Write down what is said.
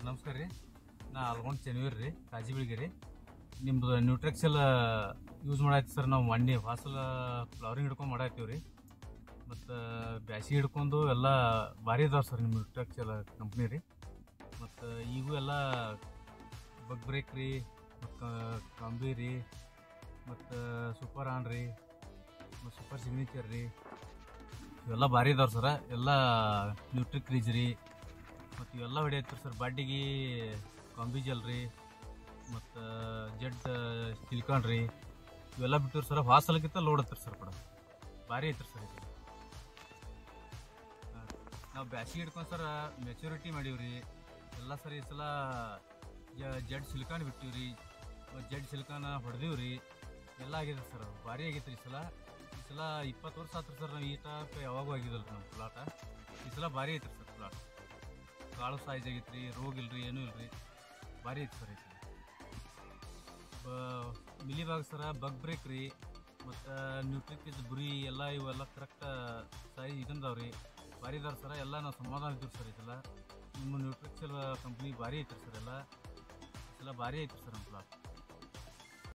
ನಮಸ್ಕಾರ ರೀ ನಾ ಅಲ್ಗೊಂಡ್ ಚೆನ್ನವೀರ್ ರೀ ಕಾಜಿ ಬೆಳಿಗ್ಗೆ ರೀ ನಿಮ್ದು ನ್ಯೂಟ್ರೆಕ್ಸೆಲ್ ಯೂಸ್ ಮಾಡಾಯ್ತು ಸರ್ ನಾವು ಮಣ್ಣಿ ಫಾಸಲ್ ಫ್ಲವರಿಂಗ್ ಹಿಡ್ಕೊಂಡು ಮಾಡಾಯ್ತೀವಿ ರೀ ಮತ್ತು ಬ್ಯಾಸಿಗೆ ಹಿಡ್ಕೊಂಡು ಎಲ್ಲ ಭಾರಿ ಇದಾವೆ ಸರ್ ನಿಮ್ಮ ನ್ಯೂಟ್ರೆಕ್ಸೆಲ್ ಕಂಪ್ನಿ ರೀ ಮತ್ತು ಈಗೂ ಎಲ್ಲ ಬಗ್ ಬ್ರೇಕ್ ರೀ ಮತ್ತು ಕಂಬಿ ರೀ ಮತ್ತು ಸೂಪರ್ ಆನ್ ರೀ ಮತ್ತು ಸೂಪರ್ ಸಿಗ್ನೇಚರ್ ರೀ ಇವೆಲ್ಲ ಭಾರಿ ಇದಾವೆ ಸರ ಎಲ್ಲ ನ್ಯೂಟ್ರಿಕ್ ರೀಜ್ ರೀ ಮತ್ತು ಇವೆಲ್ಲ ಹೊಡಿಯತ್ರಿ ಸರ್ ಬಾಡಿಗೆ ಕಾಂಬಿ ಜಲ್ ರೀ ಮತ್ತು ಜಡ್ ಸಿಲಿಕಾನ್ ರೀ ಇವೆಲ್ಲ ಬಿಟ್ಟಿವ್ರಿ ಸರ್ ಹಾಸಲಕ್ಕಿಂತ ಲೋಡ್ ಹತ್ತಿರ ಸರ್ ಕೂಡ ಭಾರಿ ಐತ್ರಿ ಸರ್ ಇದು ನಾವು ಬ್ಯಾಸಿಗೆ ಹಿಡ್ಕೊಂಡು ಸರ್ ಮೆಚುರಿಟಿ ಮಾಡೀವ್ರಿ ಎಲ್ಲ ಸರ್ ಈ ಸಲ ಜ- ಜಡ್ ಸಿಲಿಕಾನ್ ಬಿಟ್ಟಿವ್ರಿ ಮತ್ತು ಜಡ್ ಸಿಲಿಕಾನ್ ಹೊಡೆದೀವ್ರಿ ಎಲ್ಲ ಆಗಿದೆ ಸರ್ ಭಾರಿ ಆಗೈತೆ ರೀ ಈ ಸಲ ಈ ಸಲ ಇಪ್ಪತ್ತು ವರ್ಷ ಆತ್ರಿ ಸರ್ ನಾವು ಈ ಟೈಪ್ ಯಾವಾಗೂ ಆಗಿದಲ್ಲ ನಮ್ಮ ಪ್ಲಾಟ ಈ ಸಲ ಭಾರಿ ಐತ್ರಿ ಸರ್ ಪ್ಲಾಟ್ ಕಾಳು ಸೈಜ್ ಆಗೈತೆ ರೀ ರೋಗ ಇಲ್ರಿ ಏನೂ ಇಲ್ರಿ ಭಾರಿ ಐತಿ ಸರ್ ಐತಿ ಮಿಲಿ ಬಾಗ್ ಸರ ಬಗ್ ಬ್ರೇಕ್ ರೀ ಮತ್ತು ನ್ಯೂಟ್ರಿಕ್ ಬುರಿ ಎಲ್ಲ ಇವೆಲ್ಲ ಕರೆಕ್ಟ್ ಸೈಜ್ ಇದಂದವ್ ರೀ ಭಾರಿ ಇದಾವೆ ಸರ ಎಲ್ಲ ನಾವು ಸಮಾಧಾನ ಇದ್ದೀವಿ ಸರ್ ಇದೆಲ್ಲ ನಿಮ್ಮ ನ್ಯೂಟ್ರಿಕ್ಸಲ್ ಕಂಪ್ನಿ ಭಾರಿ ಐತ್ರಿ ಸರ್ ಎಲ್ಲ ಎಲ್ಲ ಭಾರಿ ಐತ್ರಿ ಸರ್ ನಮ್ಮ ಪ್ಲಾಟ್